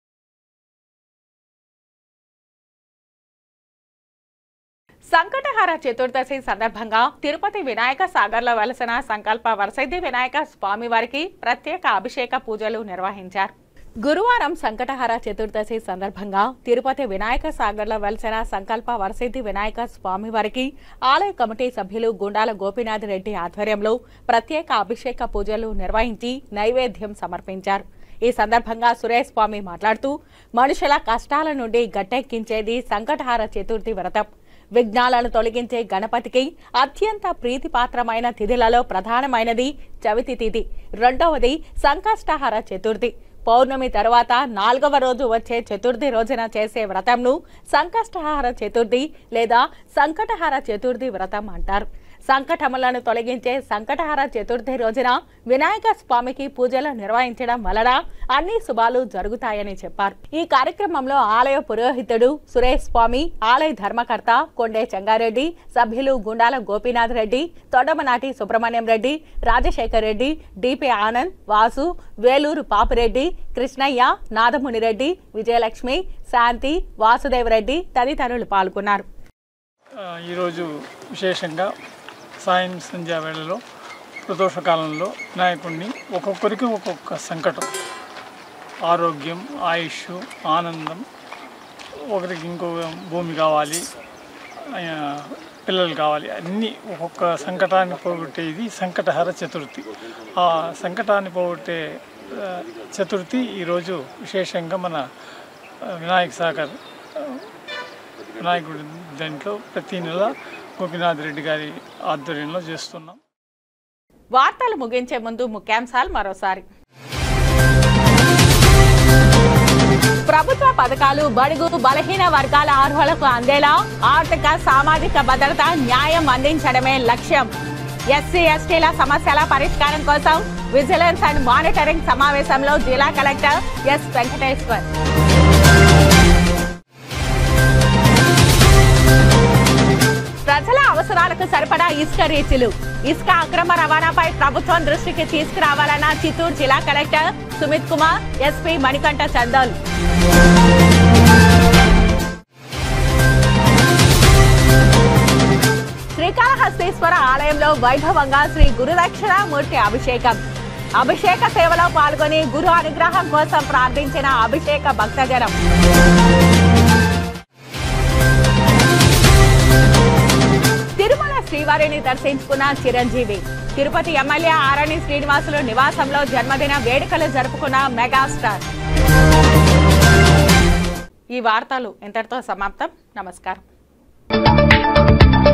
సంకటహార చతుర్దశి సందర్భంగా తిరుపతి వినాయక సాగర్లో వెలసిన సంకల్ప వరసిద్ధి వినాయక స్వామి వారికి ప్రత్యేక అభిషేక పూజలు నిర్వహించారు గురువారం సంకటహార చతుర్దశి సందర్భంగా తిరుపతి వినాయక సాగర్లో వెలసిన సంకల్ప వరసిద్ధి వినాయక స్వామి వారికి ఆలయ కమిటీ సభ్యులు గుండాల గోపీనాథ్ రెడ్డి ఆధ్వర్యంలో ప్రత్యేక అభిషేక పూజలు నిర్వహించి నైవేద్యం సమర్పించారు ఈ సందర్భంగా సురేష్ స్వామి మాట్లాడుతూ మనుషుల కష్టాల నుండి గట్టెక్కించేది సంకటహార చతుర్థి వ్రతం విఘ్నాలను తొలగించే గణపతికి అత్యంత ప్రీతిపాత్రమైన తిథులలో ప్రధానమైనది చవితి తిథి రెండవది సంకష్టహార చతుర్థి పౌర్ణమి తరువాత నాలుగవ రోజు వచ్చే చతుర్థి రోజున చేసే వ్రతంను సంకష్టహార చతుర్థి లేదా సంకటహార చతుర్థి వ్రతం అంటారు సంకటములను తొలగించే సంకటహార చతుర్థి రోజున వినాయక స్వామికి పూజలు నిర్వహించడం వలన అన్ని శుభాలు జరుగుతాయని చెప్పారు ఈ కార్యక్రమంలో ఆలయ పురోహితుడు సురేష్ స్వామి ఆలయ ధర్మకర్త కొండే చెంగారెడ్డి సభ్యులు గుండాల గోపీనాథ్ రెడ్డి తొడమనాటి సుబ్రహ్మణ్యం రెడ్డి రాజశేఖర్ రెడ్డి డిపి ఆనంద్ వాసు వేలూరు పాపిరెడ్డి కృష్ణయ్య నాదమునిరెడ్డి విజయలక్ష్మి శాంతి వాసుదేవరెడ్డి తదితరులు పాల్గొన్నారు ఆ, ఈరోజు విశేషంగా సాయం సంధ్యా వేళలో ప్రదోషకాలంలో వినాయకుడిని ఒక్కొక్కరికి ఒక్కొక్క సంకటం ఆరోగ్యం ఆయుష్ ఆనందం ఒకరికి ఇంకో భూమి కావాలి ఆ, పిల్లలు కావాలి అన్నీ ఒక్కొక్క సంకటాన్ని పోగొట్టేది సంకటహర చతుర్థి ఆ సంకటాన్ని పోగొట్టే ఆ, చతుర్థి ఈరోజు విశేషంగా మన ఆ, వినాయక సాగర్ ఆ, వినాయకుడి దాంట్లో ప్రతి నెల గోపీనాథ్ రెడ్డి గారి ఆధ్వర్యంలో చేస్తున్నాం వార్తలు ముగించే ముందు ముఖ్యాంశాలు మరోసారి ప్రభుత్వ పథకాలు బడుగు బలహీన వర్గాల అర్హులకు అందేలా ఆర్థిక సామాజిక భద్రత న్యాయం అందించడమే లక్ష్యం ఎస్సీ ఎస్టీల సమస్యల పరిష్కారం కోసం విజిలెన్స్ అండ్ మానిటరింగ్ సమావేశంలో జిల్లా కలెక్టర్ ఎస్ వెంకటేశ్వర్ ప్రజల అవసరాలకు సరిపడా ఇసుక రీచులు ఇసుక అక్రమ రవాణాపై ప్రభుత్వం దృష్టికి తీసుకురావాలన్న చిత్తూరు జిల్లా కలెక్టర్ సుమిత్ కుమార్ ఎస్పీ మణికంఠ చందల్ శ్రీకాళహస్తీశ్వర ఆలయంలో వైభవంగా శ్రీ గురుదక్షిణామూర్తి అభిషేకం అభిషేక సేవలో పాల్గొని గురు అనుగ్రహం కోసం ప్రార్థించిన అభిషేక భక్తజనం శ్రీవారిని దర్శించుకున్న చిరంజీవి తిరుపతి ఎమ్మెల్యే ఆరణి శ్రీనివాసులు నివాసంలో జన్మదిన వేడుకలు జరుపుకున్న మెగాస్టార్ ఈ వార్తలు ఇంతటితో సమాప్తం నమస్కారం